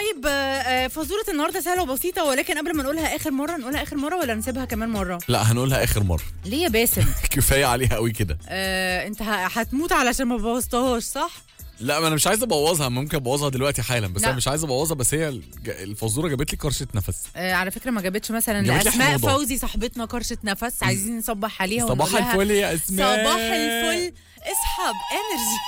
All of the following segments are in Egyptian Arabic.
طيب آه، آه، فزوره النهارده سهله وبسيطه ولكن قبل ما نقولها اخر مره نقولها اخر مره ولا نسيبها كمان مره لا هنقولها اخر مره ليه يا باسم كفايه عليها قوي كده آه، انت ه- هتموت علشان ما بوظتهاش صح لا ما انا مش عايز ابوظها ممكن ابوظها دلوقتي حالا بس لا. انا مش عايز ابوظها بس هي الج- الفزوره جابت لي كرشه نفس آه، على فكره ما جابتش مثلا جابت لي لاسماء حموضة. فوزي صاحبتنا كرشه نفس عايزين نصبح عليها صباح ونقول لها الفل يا اسماء صباح الفل اسحب انرجي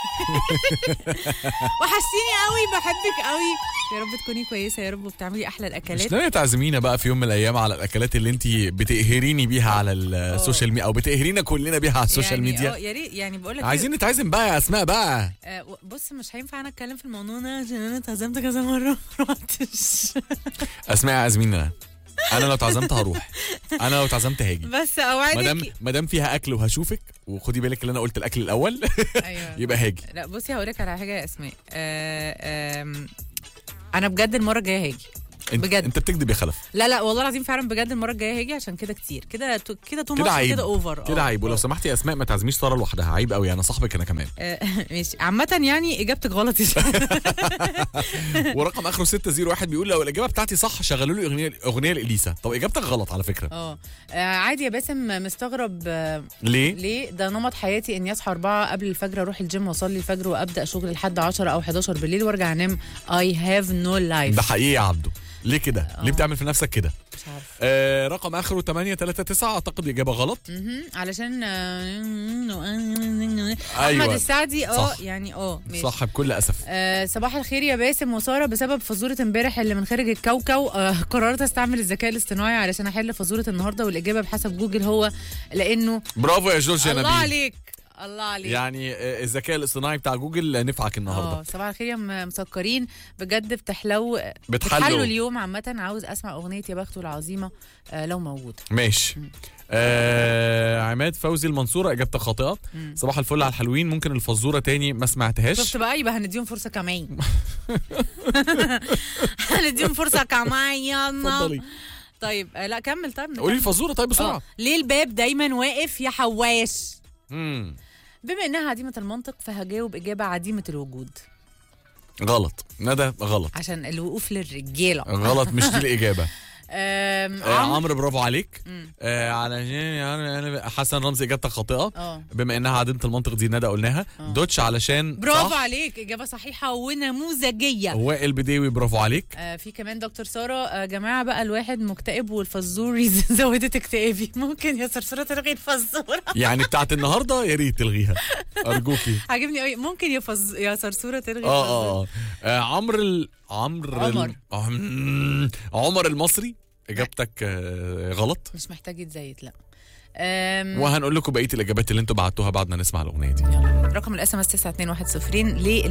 وحشتيني قوي بحبك قوي يا رب تكوني كويسه يا رب وبتعملي احلى مش الاكلات ناوية تعزمينا بقى في يوم من الايام على الاكلات اللي انت بتقهريني بيها على السوشيال ميديا او بتقهرينا كلنا بيها على السوشيال يعني ميديا اه يا ريت يعني بقول لك عايزين نتعزم بقى يا اسماء بقى آه بص مش هينفع انا اتكلم في الموضوع ده عشان انا اتعزمت كذا مره ما رحتش اسماء عازمينا انا لو اتعزمت هروح انا لو اتعزمت هاجي بس ما دام اوعدك ما دام فيها اكل وهشوفك وخدي بالك اللي انا قلت الاكل الاول ايوه يبقى هاجي لا بصي هقول لك على حاجه يا اسماء آه آم، انا بجد المره الجايه هاجي انت بجد. انت بتكذب يا خلف لا لا والله العظيم فعلا بجد المره الجايه هاجي عشان كده كتير كده تو- كده تو كده ماتش عيب كده اوفر كده عيب ولو سمحتي يا اسماء ما تعزميش ساره لوحدها عيب قوي انا صاحبك انا كمان ماشي عامة يعني اجابتك غلط يا شيخ. ورقم اخره 601 بيقول لو الاجابه بتاعتي صح شغلوا لي اغنيه اغنيه لاليسا طب اجابتك غلط على فكره اه آه، عادي يا باسم مستغرب آه، ليه ليه ده نمط حياتي اني اصحى أربعة قبل الفجر اروح الجيم واصلي الفجر وابدا شغل لحد 10 او 11 بالليل وارجع انام اي هاف نو لايف ده حقيقي يا عبده ليه كده ليه بتعمل في نفسك كده مش عارف آه رقم اخره 839 اعتقد اجابه غلط مهم. علشان أيوة. احمد السعدي اه صح. يعني اه ماشي صح بكل اسف آه صباح الخير يا باسم وساره بسبب فزوره امبارح اللي من خارج الكوكو آه قررت استعمل الذكاء الاصطناعي علشان احل فزوره النهارده والاجابه بحسب جوجل هو لانه برافو يا جورج يا الله نبيل عليك الله عليك يعني آه، الذكاء الاصطناعي بتاع جوجل نفعك النهارده اه صباح الخير يا م- مسكرين بجد بتحلو بتحلوا. بتحلوا اليوم عامة عاوز اسمع اغنية يا بخته العظيمة آه لو موجودة ماشي آه عماد فوزي المنصوره اجابتك خاطئه صباح الفل على الحلوين ممكن الفزوره تاني ما سمعتهاش شفت بقى يبقى هنديهم فرصة كمان هنديهم فرصة كمان يلا اتفضلي طيب آه لا كمل طيب قولي الفزوره طيب آه. بسرعه ليه الباب دايما واقف يا حواش مم. بما انها عديمة المنطق فهجاوب اجابة عديمة الوجود غلط ندى غلط عشان الوقوف للرجالة غلط مش دي الاجابه آم، آه عمرو عمرو برافو عليك مم. آه علشان يعني انا حسن رمزي اجابتك خاطئه اه بما انها عديمه المنطق دي ندى قلناها دوتش علشان برافو صح. عليك اجابة صحيحة ونموذجية وائل بديوي برافو عليك آه في كمان دكتور ساره آه جماعه بقى الواحد مكتئب والفزور زودت اكتئابي ممكن يا صرصوره تلغي الفزوره يعني بتاعت النهارده يا ريت تلغيها ارجوكي عاجبني قوي ممكن يا فز... يا صرصوره تلغي اه الفزورة. اه اه آه، عمرو ال... عمرو عمر. ال... عم- عمر المصري اجابتك آه غلط مش محتاج يتزيت لا آم، وهنقول لكم بقيه الاجابات اللي انتوا بعتوها بعد ما نسمع الاغنيه دي يلا رقم الاس ام اس 921 ليه